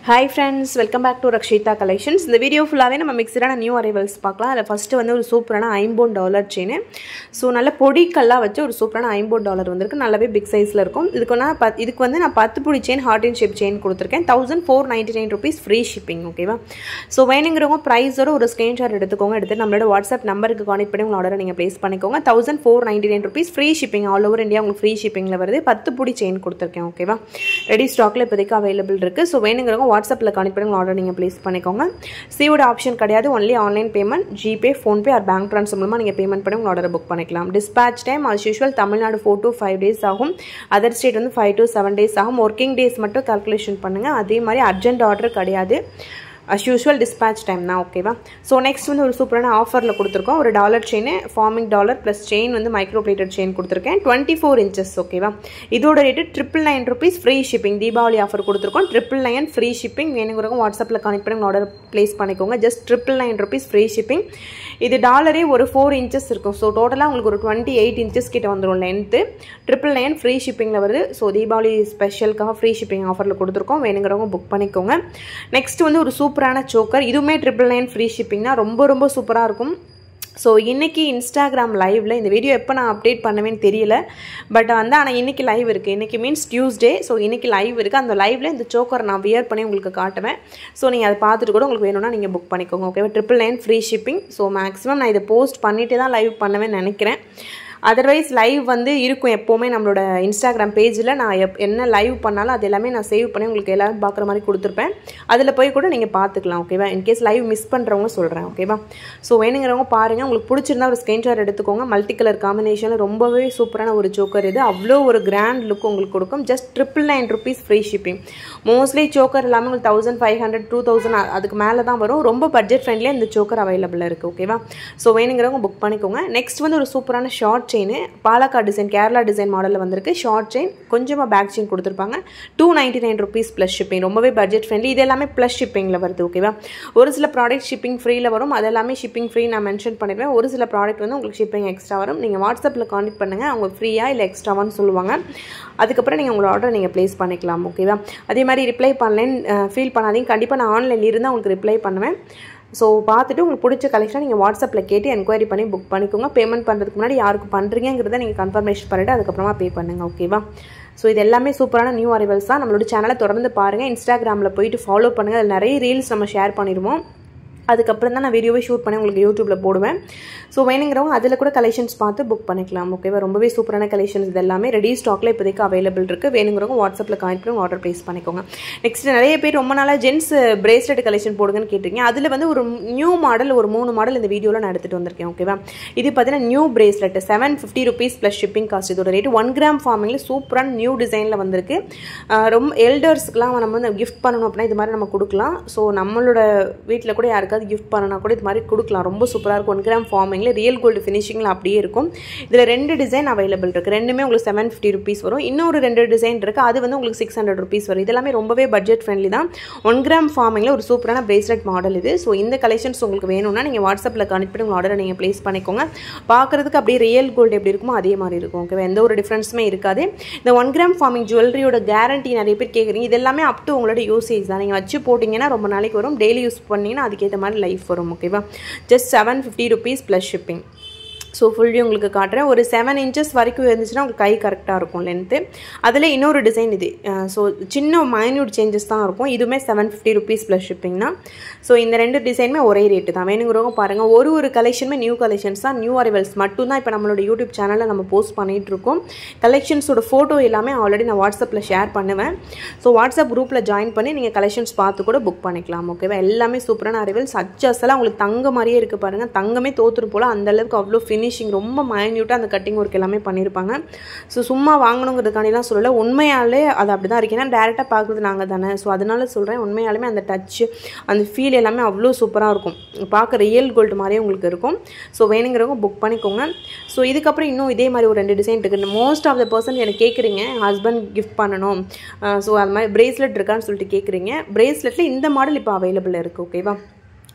hi friends welcome back to Rakshita collections இந்த video ஃபுல்லாகவே நம்ம மிக்சடான நியூ அரைவல்ஸ் பார்க்கலாம் அதில் ஃபஸ்ட்டு வந்து ஒரு சூப்பரான ஐம்போன் டாலர் செயின் ஸோ நல்ல பொடிக்கல்லாக வச்சு ஒரு சூப்பரான ஐம்போன் டாலர் வந்திருக்கு நல்லாவே பிக் சைஸில் இருக்கும் இதுக்கு நான் பத் இதுக்கு வந்து நான் பத்து புடி chain heart and shape chain கொடுத்துருக்கேன் thousand four ninety nine rupees free shipping ஓகேவா ஸோ வேணுங்கிறவங்க ப்ரைஸோட ஒரு ஸ்க்ரீன்ஷாட் எடுத்துக்கோங்க எடுத்து நம்மளோட வாட்ஸ்அப் நம்பருக்கு கான்டெக்ட் பண்ணி உங்கள் ஆர்டரை நீங்கள் ப்ளேஸ் பண்ணிக்கோங்க thousand four ninety nine rupees free shipping all over India உங்களுக்கு ஃப்ரீ ஷிப்பிங்கில் வருது பத்து புடி செயின் கொடுத்துருக்கேன் ஓகேவா ரெடி ஸ்டாக்கில் இப்போதைக்கு அவைலபிள் இருக்குது ஸோ வேணுங்கிறவங்க வாட்ஸ்அப்பில் கான்டெக்ட் பண்ணி உங்கள் ஆர்டர் நீங்கள் ப்ளேஸ் பண்ணிக்கோங்க சிஓட ஆப்ஷன் கிடையாது only online payment GPay PhonePe or bank transfer மூலமாக நீங்கள் பேமெண்ட் பண்ணி உங்கள் ஆர்டரை புக் பண்ணிக்கலாம் dispatch time as usual Tamil Nadu four to five days ஆகும் அதர் ஸ்டேட் வந்து ஃபைவ் டு செவன் டேஸ் ஆகும் ஒர்க்கிங் டேஸ் மட்டும் கால்குலேஷன் பண்ணுங்கள் அதே மாதிரி அர்ஜென்ட் ஆர்டர் கிடையாது அஸ் யூஷுவல் டிஸ்பேச் டைம் தான் ஓகேவா ஸோ நெக்ஸ்ட் வந்து ஒரு சூப்பரான ஆஃபரில் கொடுத்துருக்கோம் ஒரு dollar chain forming dollar plus chain வந்து மைக்ரோ பிளேட்டட் செயின் கொடுத்துருக்கேன் டுவெண்ட்டி ஃபோர் இன்ச்சஸ் ஓகேவா இதோட rate triple nine rupees free shipping Deepavali offer கொடுத்துருக்கோம் ட்ரிபிள் நைன் ஃப்ரீ ஷிப்பிங் வேணுங்கிறவங்க வாட்ஸ்அப்பில் கனெக்ட் பண்ணி ஆர்டர் ப்ளேஸ் பண்ணிக்கோங்க just triple nine rupees free shipping இது டாலரே ஒரு ஃபோர் இன்ச்சஸ் இருக்கும் ஸோ டோட்டலாக உங்களுக்கு ஒரு டுவெண்ட்டி எயிட் இன்ச்சஸ் கிட்ட வந்துடும் லென்த்து ட்ரிபிள் நைன் ஃப்ரீ ஷிப்பிங்கில் வருது ஸோ தீபாவளி ஸ்பெஷலுக்காக ஃப்ரீ ஷிப்பிங் ஆஃபரில் கொடுத்துருக்கோம் வேணுங்கிறவங்க புக் பண்ணிக்கோங்க நெக்ஸ்ட் வந்து ஒரு சூப்பரான சோக்கர் இதுவுமே ட்ரிபிள் நைன் ஃப்ரீ ஷிப்பிங் தான் ரொம்ப ரொம்ப சூப்பராக இருக்கும் ஸோ இன்றைக்கி இன்ஸ்டாகிராம் லைவில் இந்த வீடியோ எப்போ நான் அப்டேட் பண்ணுவேன்னு தெரியல பட் வந்து ஆனால் இன்றைக்கி லைவ் இருக்குது இன்றைக்கி மீன்ஸ் டியூஸ்டே ஸோ இன்றைக்கி லைவ் இருக்குது அந்த லைவில் இந்த சோக்கர் நான் வியர் பண்ணி உங்களுக்கு காட்டுவேன் ஸோ நீங்கள் அதை பார்த்துட்டு கூட உங்களுக்கு வேணும்னா நீங்கள் புக் பண்ணிக்கோங்க ஓகேவா triple nine free shipping so maximum நான் இதை போஸ்ட் பண்ணிட்டு தான் லைவ் பண்ணுவேன்னு நினைக்கிறேன் அதர்வைஸ் லைவ் வந்து இருக்கும் எப்போவுமே நம்மளோட இன்ஸ்டாகிராம் பேஜில் நான் எப் என்ன லைவ் பண்ணாலும் அது எல்லாமே நான் சேவ் பண்ணி உங்களுக்கு எல்லோரும் பார்க்குற மாதிரி கொடுத்துருப்பேன் அதில் போய் கூட நீங்கள் பார்த்துக்கலாம் ஓகேவா இன்கேஸ் லைவ் மிஸ் பண்ணுறவங்க சொல்கிறேன் ஓகேவா ஸோ வேணுங்கிறவங்க பாருங்கள் உங்களுக்கு பிடிச்சிருந்தா ஒரு ஸ்க்ரீன்ஷாட் எடுத்துக்கோங்க மல்டி கலர் காம்பினேஷனில் ரொம்பவே சூப்பரான ஒரு சோக்கர் இது அவ்வளோ ஒரு கிராண்ட் லுக் உங்களுக்கு கொடுக்கும் just triple nine rupees free shipping mostly choker எல்லாமே உங்களுக்கு thousand five hundred two thousand அதுக்கு மேலே தான் வரும் ரொம்ப பட்ஜெட் ஃப்ரெண்ட்லியாக இந்த சோக்கர் அவைலபிளாக இருக்குது ஓகேவா ஸோ வேணுங்கிறவங்க புக் பண்ணிக்கோங்க நெக்ஸ்ட் வந்து ஒரு சூப்பரான short chain Palakkad design Kerala design மாடலில் வந்திருக்கு ஷார்ட் செயின் கொஞ்சமாக பேக் செயின் கொடுத்துருப்பாங்க two ninety nine rupees plus shipping ரொம்பவே பட்ஜெட் ஃப்ரெண்ட்லி இது எல்லாமே ப்ளஸ் ஷிப்பிங்கில் வருது ஓகேவா ஒரு சில ப்ராடக்ட் ஷிப்பிங் ஃப்ரீயில் வரும் அது எல்லாமே ஷிப்பிங் ஃப்ரீ நான் மென்ஷன் பண்ணிடுவேன் ஒரு சில ப்ராடக்ட் வந்து உங்களுக்கு ஷிப்பிங் எக்ஸ்ட்ரா வரும் நீங்கள் வாட்ஸ்அப்பில் கான்டெக்ட் பண்ணுங்கள் அவங்க ஃப்ரீயாக இல்லை எக்ஸ்ட்ராவான்னு சொல்லுவாங்க அதுக்கப்புறம் நீங்கள் உங்களோட ஆர்டர் நீங்கள் ப்ளேஸ் பண்ணிக்கலாம் ஓகேவா அதே மாதிரி ரிப்ளை பண்ணலேன்னு ஃபீல் பண்ணாதீங்க கண்டிப்பாக நான் ஆன்லைனில் இருந்தால் உங்களுக்கு ரிப்ளை பண்ணுவேன் ஸோ பார்த்துட்டு உங்களுக்கு பிடிச்ச கலெக்ஷன் நீங்கள் வாட்ஸ்அப்பில் கேட்டு என்கொயரி பண்ணி புக் பண்ணிக்கோங்க பேமெண்ட் பண்ணுறதுக்கு முன்னாடி யாருக்கு பண்ணுறீங்கிறத நீங்கள் கன்ஃபர்மேஷன் பண்ணிவிட்டு அதுக்கப்புறமா பே பண்ணுங்கள் ஓகேவா ஸோ இது எல்லாமே சூப்பரான நியூ அரைவல்ஸ் தான் நம்மளோட சேனலை தொடர்ந்து பாருங்கள் இன்ஸ்டாகிராமில் போயிட்டு ஃபாலோ பண்ணுங்கள் அதில் நிறைய ரீல்ஸ் நம்ம ஷேர் பண்ணிடுவோம் அதுக்கப்புறம் தான் நான் வீடியோவே ஷூட் பண்ணி உங்களுக்கு யூடியூப்பில் போடுவேன் ஸோ வேணுங்கிறவங்க அதில் கூட கலெக்ஷன்ஸ் பார்த்து புக் பண்ணிக்கலாம் ஓகேவா ரொம்பவே சூப்பரான கலெக்ஷன்ஸ் இது எல்லாமே ரெடி ஸ்டாக்கில் இப்போதைக்கு அவைலபிள் இருக்குது வேணுங்கிறவங்க வாட்ஸ்அப்பில் கான்டெக்ட் பண்ணி ஆர்டர் ப்ளேஸ் பண்ணிக்கோங்க நெக்ஸ்ட் நிறைய பேர் ரொம்ப நாளாக ஜென்ஸ் பிரேஸ்லெட் கலெக்ஷன் போடுங்கன்னு கேட்டிருக்கீங்க அதில் வந்து ஒரு நியூ மாடல் ஒரு மூணு மாடல் இந்த வீடியோவில் நான் எடுத்துகிட்டு வந்திருக்கேன் ஓகேவா இது பார்த்தீங்கன்னா new bracelet seven fifty rupees plus shipping cost இதோட ரேட் ஒன் கிராம் ஃபார்மிங்கில் சூப்பரான நியூ டிசைனில் வந்திருக்கு ரொம்ப எல்டர்ஸ்க்குலாம் நம்ம வந்து கிஃப்ட் பண்ணணும் அப்படின்னா இது மாதிரி நம்ம கொடுக்கலாம் ஸோ நம்மளோட வீட்டில் கூட யாருக்காவது கிஃப்ட் பண்ணனா கூட இது மாதிரி கொடுக்கலாம் ரொம்ப சூப்பராக இருக்கும் ஒன் கிராம் ஃபார்மிங்கில் ரியல் கோல்டு ஃபினிஷிங்கில் அப்படியே இருக்கும் இதில் ரெண்டு டிசைன் அவைலபிள் இருக்குது ரெண்டுமே உங்களுக்கு செவன் ஃபிஃப்டி ருபீஸ் வரும் இன்னொரு ரெண்டு டிசைன் இருக்குது அது வந்து உங்களுக்கு சிக்ஸ் ஹண்ட்ரட் ருபீஸ் வரும் இதெல்லாமே ரொம்பவே பட்ஜெட் ஃப்ரெண்ட்லி தான் ஒன் கிராம் ஃபார்மிங்கில் ஒரு சூப்பரான பிரேஸ்லெட் மாடல் இது ஸோ இந்த கலெக்ஷன்ஸ் உங்களுக்கு வேணும்னா நீங்கள் வாட்ஸ்அப்பில் கனெக்ட் பண்ணி உங்கள் ஆர்டரை நீங்கள் ப்ளேஸ் பண்ணிக்கோங்க பார்க்குறதுக்கு அப்படியே ரியல் கோல்டு எப்படி இருக்குமோ அதே மாதிரி இருக்கும் ஓகேவா எந்த ஒரு டிஃப்ரென்ஸுமே இருக்காது இந்த ஒன் கிராம் ஃபார்மிங் ஜுவல்லரியோட கேரண்டி நிறைய பேர் கேட்குறீங்க இது எல்லாமே அப் டு உங்களோட யூசேஜ் தான் நீங்கள் வச்சு போட்டிங்கன்னா ரொம்ப நாளைக்கு வரும் டெய்லி யூஸ் பண்ணிங்கன்னா அதுக்கேற்ற மாதிரி லைஃப் வரும் ஓகேவா just seven fifty rupees plus shipping so full view உங்களுக்கு காட்டுறேன் ஒரு செவன் இன்ச்சஸ் வரைக்கும் இருந்துச்சுன்னா உங்களுக்கு கை கரெக்டாக இருக்கும் லென்த்து அதில் இன்னொரு டிசைன் இது ஸோ சின்ன மைன்யூட் சேஞ்சஸ் தான் இருக்கும் இதுவுமே செவன் ஃபிஃப்டி ருபீஸ் ப்ளஸ் ஷிப்பிங்னா ஸோ இந்த ரெண்டு டிசைனுமே ஒரே ரேட்டு தான் வேணுங்கிறவங்க பாருங்கள் ஒரு ஒரு கலெக்ஷனுமே நியூ கலெக்ஷன்ஸ் தான் நியூ அரைவல்ஸ் மட்டும் தான் இப்போ நம்மளோட யூடியூப் சேனலில் நம்ம போஸ்ட் பண்ணிகிட்டு இருக்கோம் கலெக்ஷன்ஸோட ஃபோட்டோ எல்லாமே ஆல்ரெடி நான் வாட்ஸ்அப்பில் ஷேர் பண்ணுவேன் ஸோ வாட்ஸ்அப் குரூப்பில் ஜாயின் பண்ணி நீங்கள் கலெக்ஷன்ஸ் பார்த்து கூட புக் பண்ணிக்கலாம் ஓகேவா எல்லாமே சூப்பரான அரைவல்ஸ் அச்சஸ்லாம் உங்களுக்கு தங்க மாதிரியே இருக்குது பாருங்கள் தங்கமே தோற்றுரு போல் அந்தளவுக்கு அவ்வளோ ஃபினிஷ் ஃபினிஷிங் ரொம்ப மைன்யூட்டாக அந்த கட்டிங் ஒர்க் எல்லாமே பண்ணியிருப்பாங்க ஸோ சும்மா வாங்கணுங்கிறதுக்காண்டிலாம் சொல்லலை உண்மையாலே அது அப்படி தான் இருக்கு ஏன்னா டேரெக்டாக பார்க்குறது நாங்கள் தானே ஸோ அதனால சொல்கிறேன் உண்மையாலுமே அந்த டச்சு அந்த ஃபீல் எல்லாமே அவ்வளோ சூப்பராக இருக்கும் பார்க்க ரியல் கோல்டு மாதிரியே உங்களுக்கு இருக்கும் ஸோ வேணுங்கிறவங்க புக் பண்ணிக்கோங்க ஸோ இதுக்கப்புறம் இன்னும் இதே மாதிரி ஒரு ரெண்டு டிசைன் இருக்குது மோஸ்ட் ஆஃப் த பர்சன் எனக்கு கேட்குறீங்க ஹஸ்பண்ட் கிஃப்ட் பண்ணணும் ஸோ அது மாதிரி பிரேஸ்லெட் இருக்கான்னு சொல்லிட்டு கேட்குறீங்க பிரேஸ்லெட்டில் இந்த மாடல் இப்போ அவைலபிள் இருக்குது ஓகேவா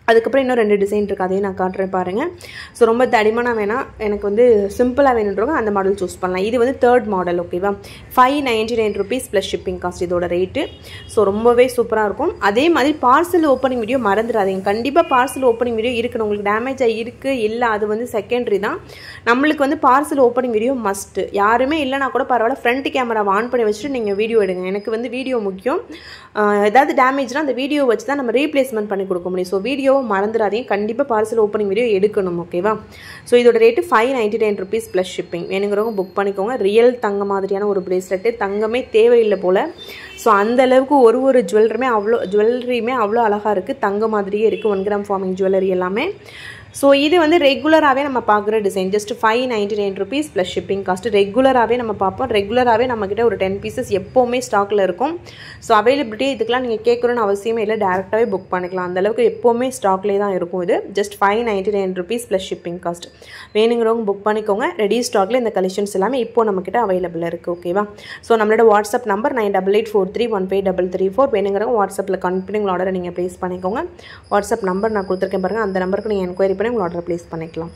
அதுக்கப்புறம் இன்னும் ரெண்டு டிசைன் இருக்குது அதையும் நான் காட்டுறேன் பாருங்கள் ஸோ ரொம்ப தடிமனாக வேணாம் எனக்கு வந்து சிம்பிளாக வேணுன்றவங்க அந்த மாடல் சூஸ் பண்ணலாம் இது வந்து தேர்ட் மாடல் ஓகேவா five ninety nine rupees plus shipping cost இதோட ரேட்டு ஸோ ரொம்பவே சூப்பராக இருக்கும் அதே மாதிரி பார்சல் ஓப்பனிங் வீடியோ மறந்துடாதீங்க கண்டிப்பாக பார்சல் ஓப்பனிங் வீடியோ இருக்கணும் உங்களுக்கு டேமேஜ் ஆகி இருக்குது இல்லை அது வந்து செகண்டரி தான் நம்மளுக்கு வந்து பார்சல் ஓப்பனிங் வீடியோ மஸ்ட்டு யாருமே இல்லைனா கூட பரவாயில்ல ஃப்ரண்ட் கேமராவை ஆன் பண்ணி வச்சுட்டு நீங்கள் வீடியோ எடுங்க எனக்கு வந்து வீடியோ முக்கியம் ஏதாவது டேமேஜ்னால் அந்த வீடியோ வச்சு தான் நம்ம ரீப்ளேஸ்மெண்ட் பண்ணி கொடுக்க முடியும் ஸோ வீடியோ மறந்துடாதீங்க கண்டிப்பாக பார்சல் ஓப்பனிங் வீடியோ எடுக்கணும் ஓகேவா ஸோ இதோட rate five ninety nine rupees plus shipping வேணுங்கிறவங்க புக் பண்ணிக்கோங்க ரியல் தங்க மாதிரியான ஒரு ப்ரேஸ்லெட்டு தங்கமே தேவையில்லை போல் ஸோ அந்த அளவுக்கு ஒரு ஒரு ஜுவல்லருமே அவ்வளோ ஜுவல்லரியுமே அவ்வளோ அழகாக இருக்குது தங்க மாதிரியே இருக்குது ஒன் கிராம் ஃபார்மிங் ஜுவல்லரி எல்லாமே ஸோ இது வந்து ரெகுலராகவே நம்ம பார்க்குற design just five ninety nine rupees plus shipping cost ரெகுலராகவே நம்ம பார்ப்போம் ரெகுலராகவே நம்மக்கிட்ட ஒரு டென் பீசஸ் எப்போவுமே ஸ்டாக்கில் இருக்கும் ஸோ அவைலபிலிட்டி இதுக்கெலாம் நீங்கள் கேட்கணும்னு அவசியமே இல்லை டேரெக்டாகவே புக் பண்ணிக்கலாம் அந்தளவுக்கு எப்போவுமே ஸ்டாக்லேயே தான் இருக்கும் இது just five ninety nine rupees plus shipping cost வேணுங்கிறவங்க புக் பண்ணிக்கோங்க ரெடி ஸ்டாக்கில் இந்த கலெக்ஷன்ஸ் எல்லாமே இப்போ நம்மக்கிட்ட அவைலபிளாக இருக்குது ஓகேவா ஸோ நம்மளோட WhatsApp number nine double eight four three one five double three four வேணுங்கிறவங்க வாட்ஸ்அப்பில் கம்பெனி உங்கள் ஆர்டரை நீங்கள் ப்ளேஸ் பண்ணிக்கோங்க வாட்ஸ்அப் நம்பர் நான் கொடுத்துருக்கேன் பாருங்கள் அந்த நம்பருக்கு நீங்கள் என்கொயரி பண்ணி உங்கள் ஆர்டர் ப்ளேஸ் பண்ணிக்கலாம்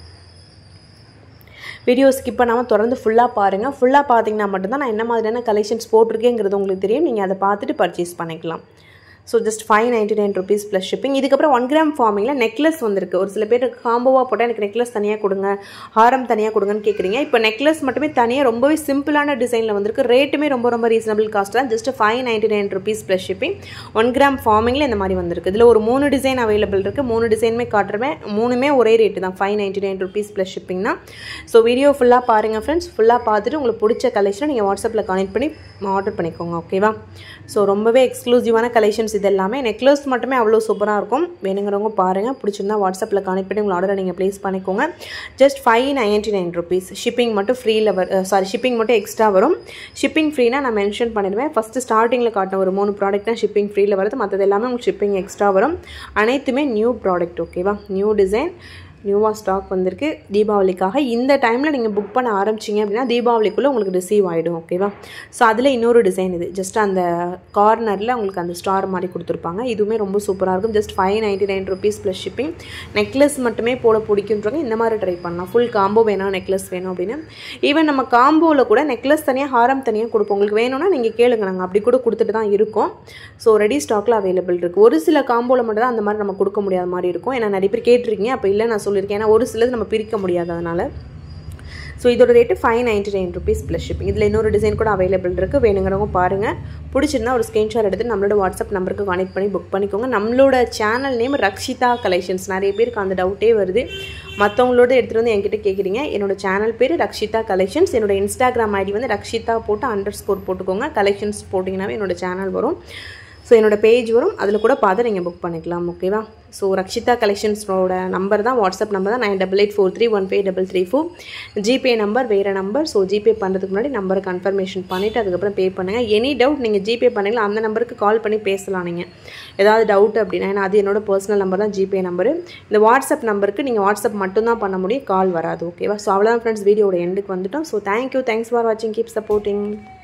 வீடியோ ஸ்கிப் பண்ணாமல் தொடர்ந்து ஃபுல்லாக பாருங்கள் ஃபுல்லாக பார்த்தீங்கன்னா மட்டும்தான் நான் என்ன மாதிரியான கலெக்ஷன்ஸ் போட்டிருக்கேங்கிறது உங்களுக்கு தெரியும் நீங்கள் அதை பார்த்துட்டு பர்ச்சேஸ் பண்ணிக்கலாம் so just five ninety nine rupees plus shipping இதுக்கப்புறம் ஒன் கிராம் ஃபார்மிங்கில் நெக்லஸ் வந்திருக்கு ஒரு சில பேர் காம்போவாக போட்டால் எனக்கு நெக்லஸ் தனியாக கொடுங்க ஹாரம் தனியாக கொடுங்கன்னு கேட்குறீங்க இப்போ நெக்லஸ் மட்டுமே தனியாக ரொம்பவே சிம்பிளான டிசைனில் வந்திருக்கு ரேட்டுமே ரொம்ப ரொம்ப ரீசனபிள் காஸ்ட் தான் just five ninety nine rupees plus shipping one gram ஃபார்மிங்கில் இந்த மாதிரி வந்திருக்கு இதில் ஒரு மூணு டிசைன் அவைலபிள் இருக்குது மூணு டிசைனுமே காட்டுறேன் மூணுமே ஒரே ரேட்டு தான் five ninety nine rupees plus shipping தான் ஸோ வீடியோ ஃபுல்லாக பாருங்கள் ஃப்ரெண்ட்ஸ் ஃபுல்லாக பார்த்துட்டு உங்களுக்கு பிடிச்ச கலெக்ஷனை நீங்கள் வாட்ஸ்அப்பில் கனெக்ட் பண்ணி ஆர்டர் பண்ணிக்கோங்க ஓகேவா ஸோ ரொம்பவே எக்ஸ்க்ளூசிவான கலெக்ஷன்ஸ் இது எல்லாமே நெக்லஸ் மட்டுமே அவ்வளோ சூப்பராக இருக்கும் வேணுங்கிறவங்க பாருங்கள் பிடிச்சிருந்தா வாட்ஸ்அப்பில் கனெக்ட் பண்ணி உங்கள் ஆர்டரை நீங்கள் ப்ளேஸ் பண்ணிக்கோங்க just five ninety nine rupees shipping மட்டும் ஃப்ரீயில் வரும் சாரி ஷிப்பிங் மட்டும் எக்ஸ்ட்ரா வரும் ஷிப்பிங் ஃப்ரீனா நான் மென்ஷன் பண்ணிடுவேன் ஃபஸ்ட்டு ஸ்டார்டிங்கில் காட்டின ஒரு மூணு ப்ராடக்ட் தான் ஷிப்பிங் ஃப்ரீயில் வருது மற்றது எல்லாமே உங்களுக்கு ஷிப்பிங் எக்ஸ்ட்ரா வரும் அனைத்துமே நியூ ப்ராடக்ட் ஓகேவா நியூ டிசைன் நியூவாக ஸ்டாக் வந்திருக்கு தீபாவளிக்காக இந்த டைமில் நீங்கள் புக் பண்ண ஆரம்பிச்சிங்க அப்படின்னா தீபாவளிக்குள்ளே உங்களுக்கு ரிசீவ் ஆகிடும் ஓகேவா ஸோ அதில் இன்னொரு டிசைன் இது ஜஸ்ட் அந்த கார்னரில் உங்களுக்கு அந்த ஸ்டார் மாதிரி கொடுத்துருப்பாங்க இதுவுமே ரொம்ப சூப்பராக இருக்கும் just five ninety nine rupees plus shipping necklace மட்டுமே போட பிடிக்குன்றவங்க இந்த மாதிரி ட்ரை பண்ணலாம் ஃபுல் காம்போ வேணும் நெக்லஸ் வேணும் அப்படின்னு ஈவன் நம்ம காம்போவில் கூட நெக்லஸ் தனியாக ஹாரம் தனியாக கொடுப்போம் உங்களுக்கு வேணும்னா நீங்கள் கேளுங்க நாங்கள் அப்படி கூட கொடுத்துட்டு தான் இருக்கோம் ஸோ ரெடி ஸ்டாக்கில் அவைலபிள் இருக்குது ஒரு சில காம்போவில் மட்டும் தான் அந்த மாதிரி நம்ம கொடுக்க முடியாத மாதிரி இருக்கும் ஏன்னா நிறைய பேர் கேட்டிருக்கீங்க அப்போ இல்லை நான் சொல்லியிருக்கேன் ஏன்னா ஒரு சிலது நம்ம பிரிக்க முடியாது அதனால் ஸோ இதோட rate five ninety nine rupees plus shipping இதில் இன்னொரு டிசைன் கூட அவைலபிள் இருக்குது வேணுங்கிறவங்க பாருங்கள் பிடிச்சிருந்தா ஒரு ஸ்க்ரீன்ஷாட் எடுத்து நம்மளோட வாட்ஸ்அப் நம்பருக்கு கனெக்ட் பண்ணி புக் பண்ணிக்கோங்க நம்மளோட சேனல் நேம் ரக்ஷிதா கலெக்ஷன்ஸ் நிறைய பேருக்கு அந்த டவுட்டே வருது மற்றவங்களோட எடுத்துகிட்டு வந்து என்கிட்ட கேட்குறீங்க என்னோட சேனல் பேர் ரக்ஷிதா கலெக்ஷன்ஸ் என்னோட இன்ஸ்டாகிராம் ஐடி வந்து ரக்ஷிதா போட்டு அண்டர் ஸ்கோர் போட்டுக்கோங்க கலெக்ஷன்ஸ் போட்டிங்கன்னாவே என்னோட சேனல் வரும் ஸோ என்னோடய பேஜ் வரும் அதில் கூட பார்த்து நீங்கள் புக் பண்ணிக்கலாம் ஓகேவா ஸோ ரக்ஷிதா கலெக்ஷன்ஸோட நம்பர் தான் வாட்ஸ்அப் நம்பர் தான் nine double eight four three one five double three four GPay number வேறு நம்பர் ஸோ ஜிபே பண்ணுறதுக்கு முன்னாடி நம்பரை கன்ஃபர்மேஷன் பண்ணிவிட்டு அதுக்கப்புறம் பே பண்ணுங்கள் எனி டவுட் நீங்கள் ஜிபே பண்ணீங்களா அந்த நம்பருக்கு கால் பண்ணி பேசலாம் நீங்கள் ஏதாவது டவுட் அப்படின்னா ஏன்னா அது என்னோட பர்சனல் நம்பர் தான் ஜிபே நம்பரு இந்த வாட்ஸ்அப் நம்பருக்கு நீங்கள் வாட்ஸ்அப் மட்டும்தான் பண்ண முடியும் கால் வராது ஓகேவா ஸோ அவ்வளோதான் ஃப்ரெண்ட்ஸ் வீடியோட எண்டுக்கு வந்துட்டோம் ஸோ தேங்க்யூ தேங்க்ஸ் ஃபார் வாட்சிங் கீப் சப்போர்ட்டிங்